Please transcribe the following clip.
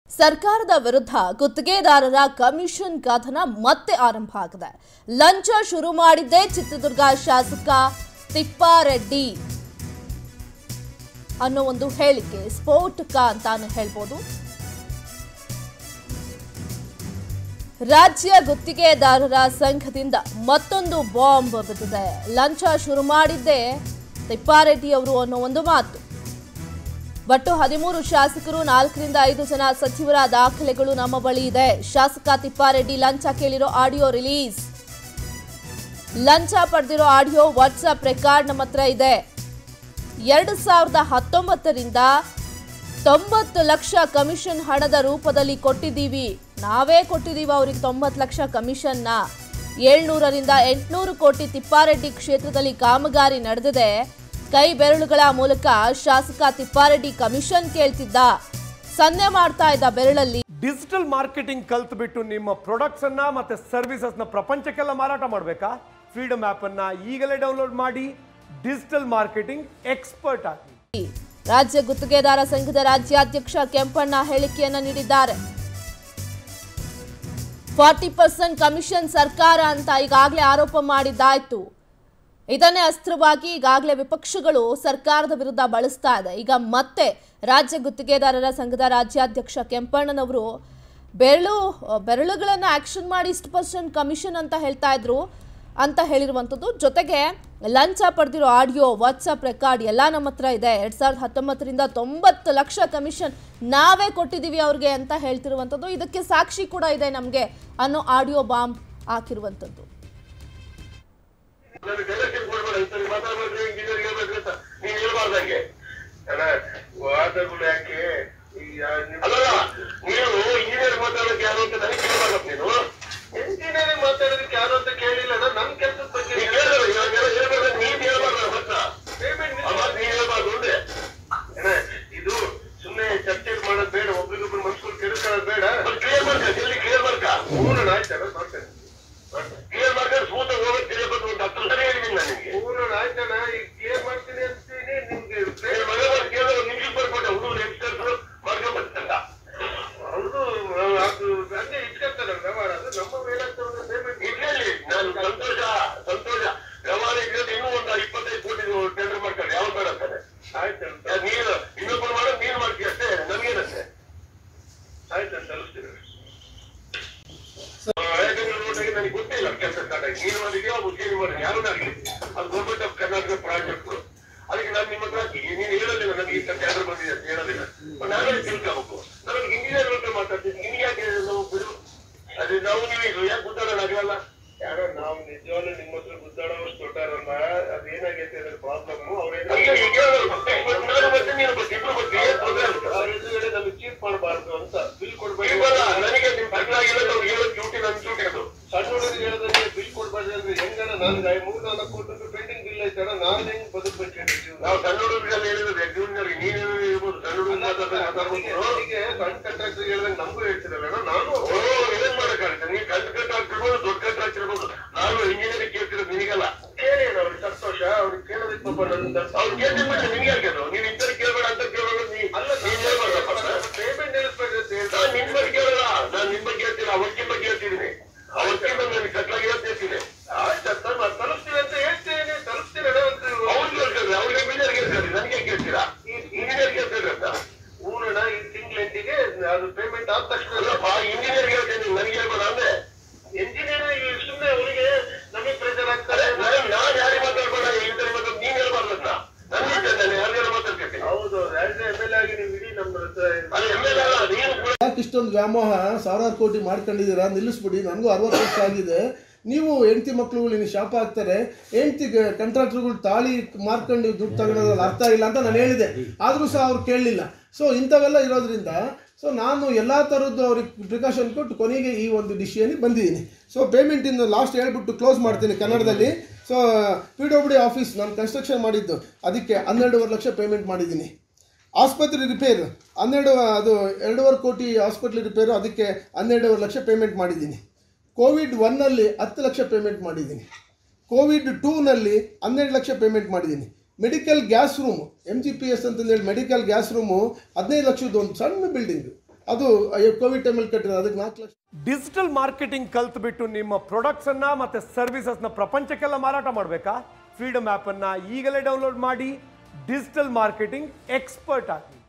ಸರ್ಕಾರದ ವಿರುದ್ಧ ಗುತ್ತಿಗೆದಾರರ ಕಮಿಷನ್ ಕಥನ ಮತ್ತೆ ಆರಂಭ ಆಗಿದೆ ಲಂಚ ಶುರು ಮಾಡಿದ್ದೇ ಚಿತ್ರದುರ್ಗ ಶಾಸಕ ತಿಪ್ಪಾರೆಡ್ಡಿ ಅನ್ನೋ ಒಂದು ಹೇಳಿಕೆ ಸ್ಫೋಟಕ ಅಂತಾನು ಹೇಳ್ಬೋದು ರಾಜ್ಯ ಗುತ್ತಿಗೆದಾರರ ಸಂಘದಿಂದ ಮತ್ತೊಂದು ಬಾಂಬ್ ಬಿದ್ದಿದೆ ಲಂಚ ಶುರು ಮಾಡಿದ್ದೇ ತಿಪ್ಪಾರೆಡ್ಡಿ ಅವರು ಅನ್ನೋ ಒಂದು ಮಾತು ಒಟ್ಟು ಹದಿಮೂರು ಶಾಸಕರು ನಾಲ್ಕರಿಂದ ಐದು ಜನ ಸಚಿವರ ದಾಖಲೆಗಳು ನಮ್ಮ ಬಳಿ ಇದೆ ಶಾಸಕ ತಿಪ್ಪಾರೆಡ್ಡಿ ಲಂಚ ಕೇಳಿರೋ ಆಡಿಯೋ ರಿಲೀಸ್ ಲಂಚ ಪಡೆದಿರೋ ಆಡಿಯೋ ವಾಟ್ಸ್ಆಪ್ ರೆಕಾರ್ಡ್ ನಮ್ಮ ಹತ್ರ ಇದೆ ಎರಡು ಸಾವಿರದ ಹತ್ತೊಂಬತ್ತರಿಂದ ತೊಂಬತ್ತು ಲಕ್ಷ ಕಮಿಷನ್ ಹಣದ ರೂಪದಲ್ಲಿ ಕೊಟ್ಟಿದ್ದೀವಿ ನಾವೇ ಕೊಟ್ಟಿದ್ದೀವಿ ಅವ್ರಿಗೆ ತೊಂಬತ್ತು ಲಕ್ಷ ಕಮಿಷನ್ನ ಏಳ್ನೂರರಿಂದ ಎಂಟುನೂರು ಕೋಟಿ ತಿಪ್ಪಾರೆಡ್ಡಿ ಕ್ಷೇತ್ರದಲ್ಲಿ ಕಾಮಗಾರಿ ನಡೆದಿದೆ ಕೈ ಬೆರಳುಗಳ ಮೂಲಕ ಶಾಸಕ ತಿಪ್ಪಾರೆಡ್ಡಿ ಕಮಿಷನ್ ಕೇಳ್ತಿದ್ದ ಸನ್ನೆ ಮಾಡ್ತಾ ಇದ್ದ ಬೆರಳಲ್ಲಿ ಡಿಜಿಟಲ್ ಮಾರ್ಕೆಟಿಂಗ್ ಕಲ್ತ್ಬಿಟ್ಟು ನಿಮ್ಮ ಪ್ರಾಡಕ್ಟ್ಸ್ ಅನ್ನ ಮತ್ತೆ ಸರ್ವಿಸಸ್ ನ ಪ್ರಪಂಚಕ್ಕೆಲ್ಲ ಮಾರಾಟ ಮಾಡಬೇಕಾ ಫ್ರೀಡಮ್ ಆಪ್ ಅನ್ನ ಈಗಲೇ ಡೌನ್ಲೋಡ್ ಮಾಡಿ ಡಿಜಿಟಲ್ ಮಾರ್ಕೆಟಿಂಗ್ ಎಕ್ಸ್ಪರ್ಟ್ ಆಗಿ ರಾಜ್ಯ ಗುತ್ತಿಗೆದಾರ ಸಂಘದ ರಾಜ್ಯಾಧ್ಯಕ್ಷ ಕೆಂಪಣ್ಣ ಹೇಳಿಕೆಯನ್ನ ನೀಡಿದ್ದಾರೆ ಫಾರ್ಟಿ ಪರ್ಸೆಂಟ್ ಕಮಿಷನ್ ಸರ್ಕಾರ ಅಂತ ಈಗಾಗಲೇ ಆರೋಪ ಮಾಡಿದ್ದಾಯ್ತು ಇದನ್ನೇ ಅಸ್ತ್ರವಾಗಿ ಈಗಾಗಲೇ ವಿಪಕ್ಷಗಳು ಸರ್ಕಾರದ ವಿರುದ್ಧ ಬಳಸ್ತಾ ಇದೆ ಈಗ ಮತ್ತೆ ರಾಜ್ಯ ಗುತ್ತಿಗೆದಾರರ ಸಂಘದ ರಾಜ್ಯಾಧ್ಯಕ್ಷ ಕೆಂಪಣ್ಣನವರು ಬೆರಳು ಬೆರಳುಗಳನ್ನು ಆಕ್ಷನ್ ಮಾಡಿ ಇಷ್ಟು ಪರ್ಸೆಂಟ್ ಕಮಿಷನ್ ಅಂತ ಹೇಳ್ತಾ ಇದ್ರು ಅಂತ ಹೇಳಿರುವಂಥದ್ದು ಜೊತೆಗೆ ಲಂಚ ಪಡೆದಿರೋ ಆಡಿಯೋ ವಾಟ್ಸಪ್ ರೆಕಾರ್ಡ್ ಎಲ್ಲ ನಮ್ಮ ಹತ್ರ ಇದೆ ಎರಡ್ ಸಾವಿರದ ಹತ್ತೊಂಬತ್ತರಿಂದ ತೊಂಬತ್ತು ಲಕ್ಷ ಕಮಿಷನ್ ನಾವೇ ಕೊಟ್ಟಿದ್ದೀವಿ ಅವ್ರಿಗೆ ಅಂತ ಹೇಳ್ತಿರುವಂಥದ್ದು ಇದಕ್ಕೆ ಸಾಕ್ಷಿ ಕೂಡ ಇದೆ ನಮಗೆ ಅನ್ನೋ ಆಡಿಯೋ ಬಾಂಬ್ ಹಾಕಿರುವಂಥದ್ದು ನನಗೆ ಡೈರೆಕ್ಷನ್ ಕೊಡ್ಬೇಡ ಇಂಥವ್ರಿಗೆ ಮಾತಾಡ್ಬೇಡ್ರಿ ಇಂಜಿನಿಯರ್ ಹೇಳ್ಬೇಡ್ರಿ ಅಂತ ನೀನ್ ಹೇಳ್ಬಾರ್ದಂಗೆ ಅಲ್ಲ ವಾದಗಳು ಯಾಕೆ ಈಗ ನಿಮ್- ಅಲ್ಲಲ್ಲ ನೀವು ಇಂಜಿನಿಯರ್ ಮಾತಾಡೋಕೆ ಯಾರು ಅಂತ ನನಗೆ ಕೇಳ್ಬಾರ್ದಪ್ಪ ನೀನು ಇಂಜಿನಿಯರಿಂಗ್ ಮಾತಾಡೋದಕ್ಕೆ ಯಾರು ಅಂತ ಕೇಳಿಲ್ಲ ನಾನು ನಮ್ ಕೆಲಸದ ಬಗ್ಗೆ ಹೇಳ್ಬಾರ್ದು ನೀನ್ ಹೇಳ್ಬಾರ್ದು ಮತ್ತ ಪೇಮೆಂಟ್ ನೀನ್ ಹೇಳ್ಬಾರ್ದು ಒಂದೇ ಏನ, ಇದು ಸುಮ್ಮನೆ ಚರ್ಚೆ ಮಾಡೋದು ಬೇಡ ಒಬ್ರಿಗೊಬ್ರು ಮನ್ಸುಗಳು ಕೆಡಿಸ್ಕೊಳ್ಳೋದು ಬೇಡ ಕ್ಲಿಯರ್ ಮಾಡ್ಕ ಜಲ್ದಿ ಕ್ಲಿಯರ್ ಮಾಡ್ಕ ಪೂರ್ಣ ಆಯ್ತಲ್ಲ ಮಾಡ್ತೇನೆ ಕ್ಲಿಯರ್ ಮಾಡ್ಕೊಂಡು ಸ್ಮೂತ್ ಆಗಿ ಹೋಗೋದು ಕ್ಲಿಯರ್ ಬಂದು ಒಂದು ಹತ್ತು ಸರಿ ಹೇಳಿದ್ದೀನಿ ನಾನು ನಿಮಗೆ ಪೂರ್ಣ ಆಯ್ತಣ್ಣ ಈಗ ಕ್ಲಿಯರ್ ಮಾಡ್ತೀನಿ ಅಂತೀನಿ ನಿಮ್ಗೆ ಕೇಳಿದ್ರೆ ನಿಮ್ಗೆ ಬರ್ಕೊಟ್ಟೆ ಹುಡುಗರು ಯಂಗ್ಸ್ಟರ್ಸ್ ಮಾಡ್ಕೊಂಡ್ಬರ್ತಲ್ಲ ಅವ್ರದ್ದು ಅದು ಹಂಗೆ ಇಟ್ಕೊಂತಾರೆ ವ್ಯವಹಾರ ಅದು ನಮ್ಮ ಮೇಲೆ ಪೇಮೆಂಟ್ ಇರ್ಲಿ ನಾನು ಸಂತೋಷ ಸಂತೋಷ ವ್ಯವಹಾರ ಇದ್ರೆ ಇನ್ನೂ ಒಂದು ಇಪ್ಪತ್ತೈದು ಕೋಟಿ ಟೆಂಡರ್ ಮಾಡ್ತಾರೆ ಯಾವ್ದು ಬೇಡ ಅಂತಾರೆ ಆಯ್ತು ನೀನು ಇನ್ನೊಬ್ಬರು ಮಾಡೋದು ನೀನು ಮಾಡ್ತೀಯ ಅಷ್ಟೇ ನಮ್ಗೇನಷ್ಟೇ ಆಯ್ತು ತಲುಪಿಸ್ತೀನಿ ಯಾಕಂದ್ರೆ ನನಗೆ ಗೊತ್ತಿಲ್ಲ ಕೆಲಸ ಸ್ಟಾರ್ಟ್ ಆಗಿ ನೀನು ಮಾಡಿದ್ಯಾ ಮುಸ್ಲಿಂ ಮಾಡಿದ್ಯಾ ಯಾರು ಆಗಲಿ ಅದು ಗೌರ್ಮೆಂಟ್ ಆಫ್ ಕರ್ನಾಟಕ ಪ್ರಾಜೆಕ್ಟ್ ಅದಕ್ಕೆ ನಾನು ನಿಮ್ಮ ಹತ್ರ ನೀನು ಹೇಳೋದಿಲ್ಲ ನನಗೆ ಇಂಥ ಟೆಂಡರ್ ಬಂದಿದೆ ಅಂತ ಹೇಳೋದಿಲ್ಲ ನಾವೇ ತಿಳ್ಕೋಬೇಕು ನನಗೆ ಇಂಜಿನಿಯರ್ ಹತ್ರ ಮಾತಾಡ್ತೀನಿ ನಿನ್ಗೆ ಯಾಕೆ ನಾವು ಬಿಡು ಅದೇ ನಾವು ನೀವು ಯಾಕೆ ಗುದ್ದಾಡೋಣ ಆಗಲ್ಲ ಯಾರೋ ನಾವು ನಿಜವಾಗ್ಲೂ ನಿಮ್ಮ ಹತ್ರ ಗುದ್ದಾಡೋಷ್ಟು ದೊಡ್ಡಾರಲ್ಲ ಅದೇನಾಗೈತೆ ಅದ್ರ ಪ್ರಾಬ್ಲಮ್ ನಮಗೆ ಚೀಟ್ ಮಾಡಬಾರ್ದು ಅಂತ ಬಿಲ್ ಕೊಡ್ಬೇಕು ನನಗೆ ನಿಮ್ ತಗ್ಲಾಗಿಲ್ಲ ಅವ್ರಿಗೆ ಹೇಳೋ ಡ್ಯೂಟಿ ನನ್ ಡ್ಯೂಟಿ ಅದು ಸಣ್ಣ ಹುಡುಗರಿಗೆ ಹೇಳದಂಗೆ ಬಿಲ್ ಕೊಡ್ಬಾರ್ದು ಅಂದ್ರೆ ಹೆಂಗನ ನನ್ಗೆ ಮೂರ್ ನಾಲ್ಕು ಕೋಟಿ ಪೆಂಡಿಂಗ್ ಬಿಲ್ ಐತಲ್ಲ ನಾನ್ ಹೆಂಗ್ ಬದುಕ್ಬೇಕು ನಾವು ಸಣ್ಣ ಹುಡುಗರಿಗೆ ಹೇಳಿದ್ರೆ ಜೂನಿಯರ್ ನೀನೇನು ಹೇಳ್ಬೋದು ಸಣ್ಣ ಹುಡುಗರು ಮಾತಾಡ್ಬೇಕು ಸಣ್ಣ ಕಾಂಟ್ರಾಕ್ಟರ್ ಹೇಳ್ದಂಗೆ ನಮಗೂ ಹೇಳ್ತಿರಲ್ಲ ನಾನು ಏನ್ ಮಾಡಕ್ಕಾಗುತ್ತೆ ನೀವು ಗಂಟು ಕಟ್ಟು ಹಾಕ್ತಿರ್ಬೋದು ದೊಡ್ಡ ಕಟ್ಟು ಹಾಕ್ತಿರ್ಬೋದು ನಾನು ಇಂಜಿನಿಯರಿಂಗ್ ಕೇಳ್ತಿರೋದು ನಿನಗಲ್ಲ ಕೇಳಿ ಅವ್ರಿಗೆ ಸಂತೋಷ ಅವ್ರಿಗೆ ಕೇಳೋದಕ್ಕೆ ಪಾಪ ನನ್ನ ಅವ್ರು ಕೇಳ್ತೀನಿ ಬಿಟ್ಟು ನಿನ್ಗೆ ಯಾಕೆ ಅದು ನೀನ್ ಇಂಥವ್ರು ಕೇಳ್ಬೇಡ ಅಂತ ಕೇಳೋದು ನೀ ಅಲ್ಲ ನೀನ್ ಹೇಳ್ಬಾರ್ದು ಪೇಮೆಂಟ್ ನಿಲ್ಲಿಸ್ಬೇಡ್ರಿ ಅಂತ ಹೇಳ್ತಾರೆ ನಾನು ನಿಮ್ ಬಗ್ಗೆ ಕೇಳಲ್ಲ ನಾನು ನಿಮ್ ಬಗ್ಗೆ ಹೇಳ್ತೀನಿ ಅವತ್ತಿನ ಬಗ್ಗೆ ಹೇಳ್ತಿದ್ದೀನಿ ಅವತ್ತಿನ ನನಗೆ ಕಟ್ಲಾಗಿ ಹೇಳ್ತಿರ್ತೀನಿ ಆಯ್ತಾ ತಲುಪ್ತೀನಿ ಅಂತ ಹೇಳ್ತೀನಿ ತಲುಪ್ತೀನಿ ಅವ್ರಿಗೆ ಹೇಳ್ತಾರೆ ಅವ್ರಿಗೆ ಇಂಜಿನಿಯರ್ ಹೇಳ್ತಾರೆ ನನಗೆ ಕೇಳ್ತೀರಾ ಇಂಜಿನಿಯರ್ ಕೇಳ್ತಾರೆ ಅಂತ ಊರಣ ಈ ತಿಂಗ್ಳೆಂಟಿಗೆ ಅದು ಪೇಮೆಂಟ್ ಆದ ತಕ್ಷಣ ಇಂಜಿನಿಯರ್ ಹೇಳ್ತೀನಿ ನನಗೆ ಹೇಳ್ಬೇಡ ಅಂದ್ರೆ ಇಂಜಿನಿಯರ್ ಸುಮ್ಮನೆ ಅವರಿಗೆ ನಮಗೆ ಪ್ರೆಷರ್ ಆಗ್ತಾರೆ ನಾನು ಯಾರಿಗೆ ಮಾತಾಡ್ಬೇಡ ಇಂಟರ್ ಮಾತಾಡ್ ನೀನ್ ಹೇಳ್ಬಾರ್ದು ಅಂತ ನನ್ನ ನಾನು ಯಾರಿಗಾರು ಮಾತಾಡ್ತೀನಿ ಹೌದು ಎಮ್ ಎಲ್ ಆಗಿ ನೀವು ಇಡೀ ನಮ್ಮ ಅದು ಎಮ್ ಎಲ್ ಅಲ್ಲ ನೀನು ಕೂಡ ಯಾಕೆ ಇಷ್ಟೊಂದು ವ್ಯಾಮೋಹ ಸಾವಿರಾರು ಕೋಟಿ ಮಾಡ್ಕೊಂಡಿದ್ದೀರಾ ನಿಲ್ಲಿಸ್ಬಿಡಿ ನನಗೂ ಅರವತ್ತು ವರ್ಷ ಆಗಿದೆ ನೀವು ಹೆಂಡತಿ ಮಕ್ಳುಗಳು ನಿಮಗೆ ಶಾಪ ಆಗ್ತಾರೆ ಹೆಂಡತಿ ಕಂಟ್ರಾಕ್ಟರ್ಗಳು ತಾಳಿ ಮಾರ್ಕೊಂಡು ನೀವು ದುಡ್ಡು ತಗೊಳೋದ್ರಲ್ಲಿ ಅರ್ಥ ಇಲ್ಲ ಅಂತ ನಾನು ಹೇಳಿದೆ ಆದರೂ ಸಹ ಅವ್ರು ಕೇಳಲಿಲ್ಲ ಸೊ ಇಂಥವೆಲ್ಲ ಇರೋದ್ರಿಂದ ಸೊ ನಾನು ಎಲ್ಲ ಥರದ್ದು ಅವ್ರಿಗೆ ಪ್ರಿಕಾಷನ್ ಕೊಟ್ಟು ಕೊನೆಗೆ ಈ ಒಂದು ಡಿಸಿಷನಿಗೆ ಬಂದಿದ್ದೀನಿ ಸೊ ಪೇಮೆಂಟಿಂದ ಲಾಸ್ಟ್ ಹೇಳ್ಬಿಟ್ಟು ಕ್ಲೋಸ್ ಮಾಡ್ತೀನಿ ಕನ್ನಡದಲ್ಲಿ so P W D office ನಾನು ಕನ್ಸ್ಟ್ರಕ್ಷನ್ ಮಾಡಿದ್ದು ಅದಕ್ಕೆ ಹನ್ನೆರಡೂವರೆ ಲಕ್ಷ ಪೇಮೆಂಟ್ ಮಾಡಿದ್ದೀನಿ ಆಸ್ಪತ್ರೆ ರಿಪೇರ್ ಹನ್ನೆರಡು ಅದು ಎರಡೂವರೆ ಕೋಟಿ ಆಸ್ಪತ್ರೆ ರಿಪೇರು ಅದಕ್ಕೆ ಹನ್ನೆರಡೂವರೆ ಲಕ್ಷ ಪೇಮೆಂಟ್ ಮಾಡಿದ್ದೀನಿ ಕೋವಿಡ್ ಒನ್ನಲ್ಲಿ ಹತ್ತು ಲಕ್ಷ ಪೇಮೆಂಟ್ ಮಾಡಿದ್ದೀನಿ ಕೋವಿಡ್ ಟೂನಲ್ಲಿ ಹನ್ನೆರಡು ಲಕ್ಷ ಪೇಮೆಂಟ್ ಮಾಡಿದ್ದೀನಿ medical gas room M G P S ಅಂತಂದೇಳಿ ಮೆಡಿಕಲ್ ಗ್ಯಾಸ್ ರೂಮು ಹದಿನೈದು ಲಕ್ಷದ ಒಂದು ಸಣ್ಣ ಬಿಲ್ಡಿಂಗ್ ಅದು ಕೋವಿಡ್ ಟೈಮಲ್ಲಿ ಕಟ್ಟಿರೋದು ಅದಕ್ಕೆ ನಾಲ್ಕು ಲಕ್ಷ ಡಿಜಿಟಲ್ ಮಾರ್ಕೆಟಿಂಗ್ ಕಲ್ತ್ಬಿಟ್ಟು ನಿಮ್ಮ ಪ್ರಾಡಕ್ಟ್ಸ್ ಅನ್ನ ಮತ್ತೆ ಸರ್ವಿಸಸ್ನ ಪ್ರಪಂಚಕ್ಕೆಲ್ಲ ಮಾರಾಟ ಮಾಡಬೇಕಾ ಫ್ರೀಡಮ್ ಆ್ಯಪ್ ಅನ್ನ ಈಗಲೇ ಡೌನ್ಲೋಡ್ ಮಾಡಿ ಡಿಜಿಟಲ್ ಮಾರ್ಕೆಟಿಂಗ್ ಎಕ್ಸ್ಪರ್ಟ್ ಆಗಿ